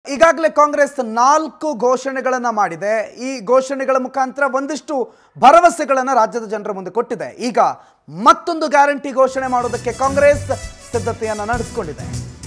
ಈಗಾಗಲೇ ಕಾಂಗ್ರೆಸ್ ನಾಲ್ಕು ಘೋಷಣೆಗಳನ್ನ ಮಾಡಿದೆ ಈ ಘೋಷಣೆಗಳ ಮುಖಾಂತರ ಒಂದಿಷ್ಟು ಭರವಸೆಗಳನ್ನು ರಾಜ್ಯದ ಜನರ ಮುಂದೆ ಕೊಟ್ಟಿದೆ ಈಗ ಮತ್ತೊಂದು ಗ್ಯಾರಂಟಿ ಘೋಷಣೆ ಮಾಡೋದಕ್ಕೆ ಕಾಂಗ್ರೆಸ್ ಸಿದ್ಧತೆಯನ್ನ ನಡೆಸಿಕೊಂಡಿದೆ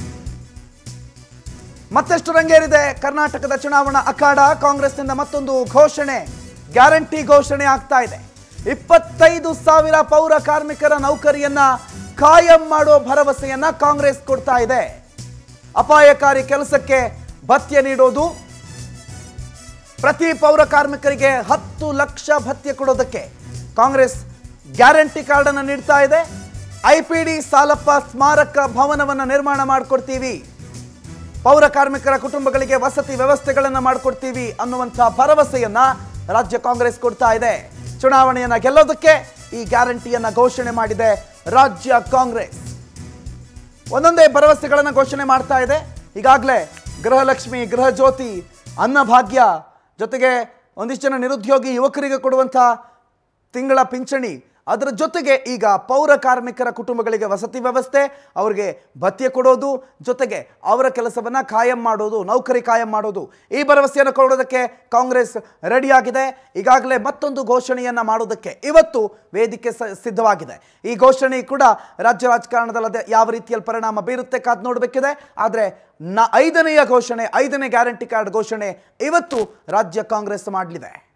ಮತ್ತಷ್ಟು ರಂಗೇರಿದೆ ಕರ್ನಾಟಕದ ಚುನಾವಣಾ ಅಖಾಡ ಕಾಂಗ್ರೆಸ್ನಿಂದ ಮತ್ತೊಂದು ಘೋಷಣೆ ಗ್ಯಾರಂಟಿ ಘೋಷಣೆ ಆಗ್ತಾ ಇದೆ ಇಪ್ಪತ್ತೈದು ಸಾವಿರ ಪೌರ ಕಾರ್ಮಿಕರ ನೌಕರಿಯನ್ನ ಕಾಯಂ ಮಾಡೋ ಭರವಸೆಯನ್ನ ಕಾಂಗ್ರೆಸ್ ಕೊಡ್ತಾ ಇದೆ ಅಪಾಯಕಾರಿ ಕೆಲಸಕ್ಕೆ ಭತ್ಯೆ ನೀಡೋದು ಪ್ರತಿ ಪೌರ ಕಾರ್ಮಿಕರಿಗೆ ಹತ್ತು ಲಕ್ಷ ಭತ್ಯೆ ಕೊಡೋದಕ್ಕೆ ಕಾಂಗ್ರೆಸ್ ಗ್ಯಾರಂಟಿ ಕಾರ್ಡ್ ಅನ್ನು ನೀಡ್ತಾ ಇದೆ ಐ ಪಿ ಡಿ ಸಾಲಪ್ಪ ಸ್ಮಾರಕ ಭವನವನ್ನು ನಿರ್ಮಾಣ ಮಾಡಿಕೊಡ್ತೀವಿ ಪೌರ ಕಾರ್ಮಿಕರ ಕುಟುಂಬಗಳಿಗೆ ವಸತಿ ವ್ಯವಸ್ಥೆಗಳನ್ನು ಮಾಡಿಕೊಡ್ತೀವಿ ಅನ್ನುವಂಥ ಭರವಸೆಯನ್ನ ರಾಜ್ಯ ಕಾಂಗ್ರೆಸ್ ಕೊಡ್ತಾ ಇದೆ ಚುನಾವಣೆಯನ್ನ ಗೆಲ್ಲೋದಕ್ಕೆ ಈ ಗ್ಯಾರಂಟಿಯನ್ನ ಘೋಷಣೆ ಮಾಡಿದೆ ರಾಜ್ಯ ಕಾಂಗ್ರೆಸ್ ಒಂದೊಂದೇ ಭರವಸೆಗಳನ್ನು ಘೋಷಣೆ ಮಾಡ್ತಾ ಇದೆ ಈಗಾಗಲೇ ಗೃಹಲಕ್ಷ್ಮಿ ಗೃಹ ಜ್ಯೋತಿ ಅನ್ನಭಾಗ್ಯ ಜೊತೆಗೆ ಒಂದಿಷ್ಟು ಜನ ನಿರುದ್ಯೋಗಿ ಯುವಕರಿಗೆ ಕೊಡುವಂಥ ತಿಂಗಳ ಪಿಂಚಣಿ ಅದರ ಜೊತೆಗೆ ಈಗ ಪೌರ ಕಾರ್ಮಿಕರ ಕುಟುಂಬಗಳಿಗೆ ವಸತಿ ವ್ಯವಸ್ಥೆ ಅವರಿಗೆ ಭತ್ಯೆ ಕೊಡೋದು ಜೊತೆಗೆ ಅವರ ಕೆಲಸವನ್ನು ಕಾಯಂ ಮಾಡೋದು ನೌಕರಿ ಕಾಯಂ ಮಾಡೋದು ಈ ಭರವಸೆಯನ್ನು ಕೊಡೋದಕ್ಕೆ ಕಾಂಗ್ರೆಸ್ ರೆಡಿಯಾಗಿದೆ ಈಗಾಗಲೇ ಮತ್ತೊಂದು ಘೋಷಣೆಯನ್ನು ಮಾಡೋದಕ್ಕೆ ಇವತ್ತು ವೇದಿಕೆ ಸ- ಸಿದ್ಧವಾಗಿದೆ ಈ ಘೋಷಣೆ ಕೂಡ ರಾಜ್ಯ ರಾಜಕಾರಣದಲ್ಲಿ ಯಾವ ರೀತಿಯಲ್ಲಿ ಪರಿಣಾಮ ಬೀರುತ್ತೆ ಕಾದ್ ನೋಡಬೇಕಿದೆ ಆದರೆ ನ ಐದನೆಯ ಘೋಷಣೆ ಐದನೇ ಗ್ಯಾರಂಟಿ ಕಾರ್ಡ್ ಘೋಷಣೆ ಇವತ್ತು ರಾಜ್ಯ ಕಾಂಗ್ರೆಸ್ ಮಾಡಲಿದೆ